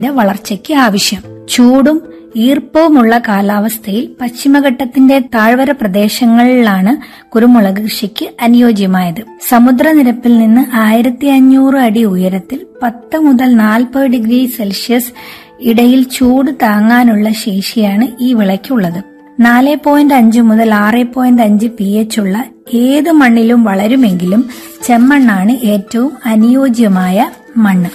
വളർച്ചയ്ക്ക് ആവശ്യം ചൂടും ഈർപ്പവുമുള്ള കാലാവസ്ഥയിൽ പശ്ചിമഘട്ടത്തിന്റെ താഴ്വര പ്രദേശങ്ങളിലാണ് കുരുമുളക് കൃഷിക്ക് അനുയോജ്യമായത് സമുദ്രനിരപ്പിൽ നിന്ന് ആയിരത്തി അഞ്ഞൂറ് അടി ഉയരത്തിൽ പത്ത് മുതൽ നാൽപ്പത് ഡിഗ്രി സെൽഷ്യസ് ഇടയിൽ ചൂട് താങ്ങാനുള്ള ശേഷിയാണ് ഈ വിളയ്ക്കുള്ളത് നാല് പോയിന്റ് അഞ്ച് മുതൽ ആറ് പോയിന്റ് അഞ്ച് പി എച്ച് ഉള്ള ഏത് മണ്ണിലും വളരുമെങ്കിലും ചെമ്മണ്ണാണ് ഏറ്റവും അനുയോജ്യമായ മണ്ണ്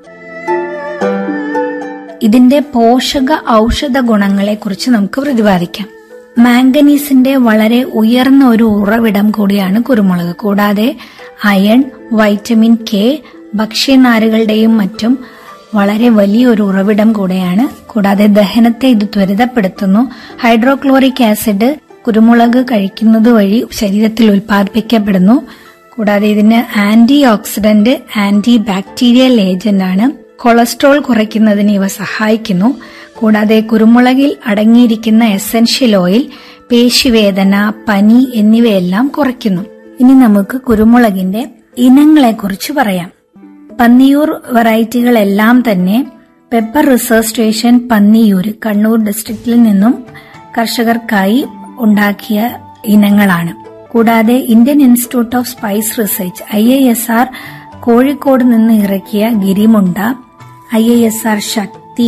ഇതിന്റെ പോഷക ഔഷധ ഗുണങ്ങളെ കുറിച്ച് നമുക്ക് പ്രതിപാദിക്കാം മാംഗനീസിന്റെ വളരെ ഉയർന്ന ഒരു ഉറവിടം കൂടിയാണ് കുരുമുളക് കൂടാതെ അയൺ വൈറ്റമിൻ കെ ഭക്ഷ്യനാരുകളുടെയും മറ്റും വളരെ വലിയൊരു ഉറവിടം കൂടെയാണ് കൂടാതെ ദഹനത്തെ ഇത് ത്വരിതപ്പെടുത്തുന്നു ഹൈഡ്രോക്ലോറിക് ആസിഡ് കുരുമുളക് കഴിക്കുന്നത് വഴി ശരീരത്തിൽ ഉൽപ്പാദിപ്പിക്കപ്പെടുന്നു കൂടാതെ ഇതിന് antioxidant antibacterial agent ആണ് കൊളസ്ട്രോൾ കുറയ്ക്കുന്നതിന് ഇവ സഹായിക്കുന്നു കൂടാതെ കുരുമുളകിൽ അടങ്ങിയിരിക്കുന്ന എസൻഷ്യൽ ഓയിൽ പേശിവേദന പനി എന്നിവയെല്ലാം കുറയ്ക്കുന്നു ഇനി നമുക്ക് കുരുമുളകിന്റെ ഇനങ്ങളെ കുറിച്ച് പറയാം പന്നിയൂർ വെറൈറ്റികളെല്ലാം തന്നെ pepper research station Panniyur Kannur ഡിസ്ട്രിക്റ്റിൽ നിന്നും കർഷകർക്കായി ഉണ്ടാക്കിയ ഇനങ്ങളാണ് കൂടാതെ Indian institute of spice research I I S R Kozhikode നിന്ന് ഇറക്കിയ Girimunda I I S R Shakthi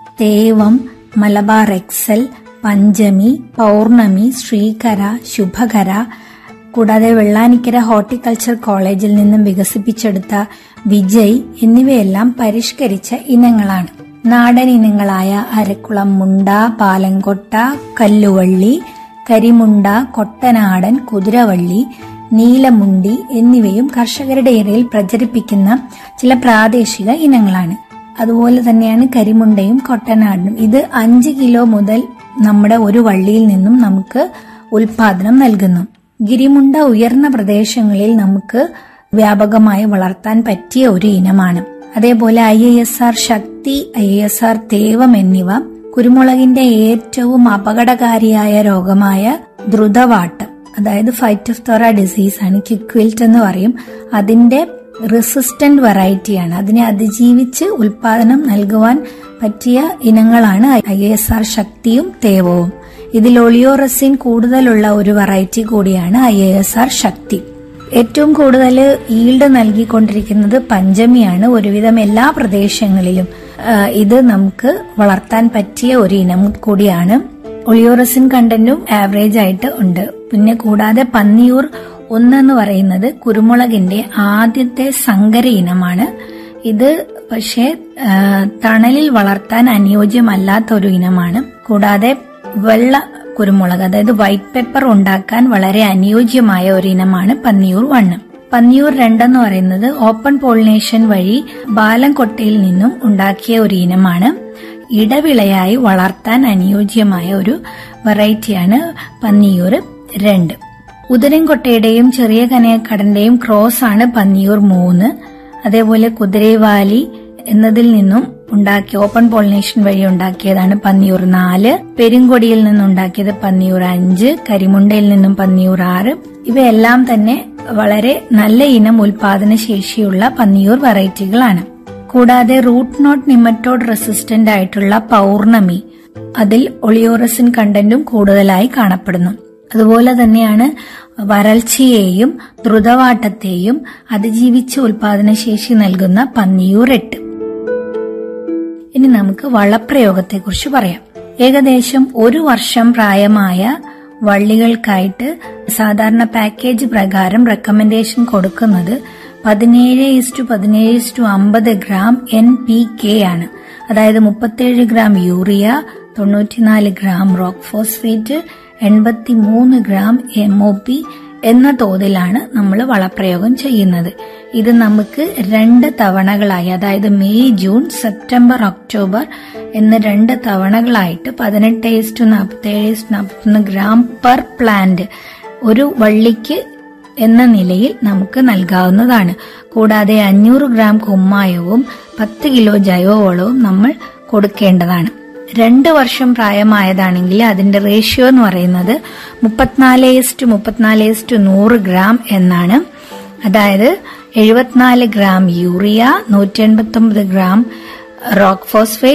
Thevam Malabar excel Panchami Pournami Sreekara Subhakara കൂടാതെ വെള്ളാനിക്കര ഹോർട്ടിക്കൾച്ചർ കോളേജിൽ നിന്നും വികസിപ്പിച്ചെടുത്ത വിജയ് എന്നിവയെല്ലാം പരിഷ്കരിച്ച ഇനങ്ങളാണ് നാടൻ ഇനങ്ങളായ അരക്കുളം മുണ്ട പാലങ്കൊട്ട കല്ലുവള്ളി കരിമുണ്ട കൊട്ടനാടൻ കുതിരവള്ളി നീലമുണ്ടി എന്നിവയും കർഷകരുടെ ഇടയിൽ പ്രചരിപ്പിക്കുന്ന ചില പ്രാദേശിക ഇനങ്ങളാണ് അതുപോലെ തന്നെയാണ് കരിമുണ്ടയും കൊട്ടനാടനും ഇത് അഞ്ച് കിലോ മുതൽ നമ്മുടെ ഒരു വള്ളിയിൽ നിന്നും നമുക്ക് ഉൽപാദനം നൽകുന്നു ഗിരിമുണ്ട ഉയർന്ന പ്രദേശങ്ങളിൽ നമുക്ക് വ്യാപകമായി വളർത്താൻ പറ്റിയ ഒരു ഇനമാണ് അതേപോലെ I I S R Shakthi I I S R Thevam എന്നിവ കുരുമുളകിന്റെ ഏറ്റവും അപകടകാരിയായ രോഗമായ ദ്രുതവാട്ടം അതായത് ഫൈറ്റോഫ്തോറ ഡിസീസ് ആണ് കിക്വിൽറ്റ് എന്ന് പറയും അതിന്റെ റെസിസ്റ്റന്റ് വെറൈറ്റിയാണ് അതിനെ അതിജീവിച്ച് ഉൽപാദനം നൽകുവാൻ പറ്റിയ ഇനങ്ങളാണ് ഐ എസ് ആർ ശക്തിയും തേവവും ഇതിൽ ഒളിയോറസിൻ കൂടുതലുള്ള ഒരു വെറൈറ്റി കൂടിയാണ് ഐ എസ് ആർ ശക്തി ഏറ്റവും കൂടുതൽ ഈൽഡ് നൽകിക്കൊണ്ടിരിക്കുന്നത് പഞ്ചമിയാണ് ഒരുവിധം എല്ലാ പ്രദേശങ്ങളിലും ഇത് നമുക്ക് വളർത്താൻ പറ്റിയ ഒരു ഇനം കൂടിയാണ് ഒളിയോറസിൻ കണ്ടന്റും ആവറേജ് ആയിട്ട് ഉണ്ട് പിന്നെ കൂടാതെ പന്നിയൂർ ഒന്നെന്ന് പറയുന്നത് കുരുമുളകിന്റെ ആദ്യത്തെ സങ്കര ഇനമാണ് ഇത് പക്ഷേ തണലിൽ വളർത്താൻ അനുയോജ്യമല്ലാത്ത ഒരു ഇനമാണ് കൂടാതെ വെള്ള കുരുമുളക് അതായത് വൈറ്റ് പെപ്പർ ഉണ്ടാക്കാൻ വളരെ അനുയോജ്യമായ ഒരു ഇനമാണ് പന്നിയൂർ വണ്ണ് പന്നിയൂർ രണ്ടെന്ന് പറയുന്നത് ഓപ്പൺ പോളിനേഷൻ വഴി ബാലംകൊട്ടയിൽ നിന്നും ഉണ്ടാക്കിയ ഒരു ഇനമാണ് ഇടവിളയായി വളർത്താൻ അനുയോജ്യമായ ഒരു വെറൈറ്റിയാണ് പന്നിയൂർ രണ്ട് ഉദരംകൊട്ടയുടെയും ചെറിയ കനയക്കടന്റെയും ക്രോസ് ആണ് പന്നിയൂർ മൂന്ന് അതേപോലെ കുതിരൈവാലി എന്നതിൽ നിന്നും ഉണ്ടാക്കിയ ഓപ്പൺ പോളിനേഷൻ വഴി ഉണ്ടാക്കിയതാണ് പന്നിയൂർ നാല് പെരുങ്കൊടിയിൽ നിന്നുണ്ടാക്കിയത് പന്നിയൂർ അഞ്ച് കരിമുണ്ടയിൽ നിന്നും പന്നിയൂർ ആറ് ഇവയെല്ലാം തന്നെ വളരെ നല്ല ഇനം ഉൽപാദന ശേഷിയുള്ള പന്നിയൂർ വെറൈറ്റികളാണ് കൂടാതെ റൂട്ട് നോട്ട് നിമറ്റോഡ് റെസിസ്റ്റന്റ് ആയിട്ടുള്ള പൗർണമി അതിൽ ഒളിയോറസിൻ കണ്ടന്റും കൂടുതലായി കാണപ്പെടുന്നു അതുപോലെ തന്നെയാണ് വരൾച്ചയെയും ദ്രുതവാട്ടത്തെയും അതിജീവിച്ച് ഉൽപാദനശേഷി നൽകുന്ന പന്നിയൂർ എട്ട് ഇനി നമുക്ക് വളപ്രയോഗത്തെക്കുറിച്ച് പറയാം ഏകദേശം ഒരു വർഷം പ്രായമായ വള്ളികൾക്കായിട്ട് സാധാരണ പാക്കേജ് പ്രകാരം റെക്കമെൻഡേഷൻ കൊടുക്കുന്നത് പതിനേഴ് ഇസ്റ്റു പതിനേഴ് ഇസ്റ്റു അമ്പത് ഗ്രാം എൻ പി കെ ആണ് അതായത് മുപ്പത്തേഴ് ഗ്രാം യൂറിയ തൊണ്ണൂറ്റിനാല് ഗ്രാം റോക്ക് ഫോസ്ഫേറ്റ് എൺപത്തി മൂന്ന് ഗ്രാം എം ഒ പി എന്ന തോതിലാണ് നമ്മൾ വളപ്രയോഗം ചെയ്യുന്നത് ഇത് നമുക്ക് രണ്ട് തവണകളായി അതായത് മെയ് ജൂൺ സെപ്റ്റംബർ ഒക്ടോബർ എന്ന രണ്ട് തവണകളായിട്ട് പതിനെട്ട് ഇസ്റ്റു നാൽപ്പത്തേഴ് ഇസ്റ്റു നാൽപ്പത്തൊന്ന് ഗ്രാം പെർ പ്ലാന്റ് ഒരു വള്ളിക്ക് എന്ന നിലയിൽ നമുക്ക് നൽകാവുന്നതാണ് കൂടാതെ അഞ്ഞൂറ് ഗ്രാം കുമ്മായവും പത്ത് കിലോ ജൈവവളവും നമ്മൾ കൊടുക്കേണ്ടതാണ് രണ്ട് വർഷം പ്രായമായതാണെങ്കിൽ അതിന്റെ റേഷ്യോ എന്ന് പറയുന്നത് മുപ്പത്തിനാല് ഇസ്റ്റു മുപ്പത്തിനാല് ഇസ്റ്റു നൂറ് ഗ്രാം എന്നാണ് അതായത് എഴുപത്തിനാല് ഗ്രാം യൂറിയ നൂറ്റി എൺപത്തി ഒമ്പത് ഗ്രാം റോക്ക് ഫോസ്ഫേറ്റ്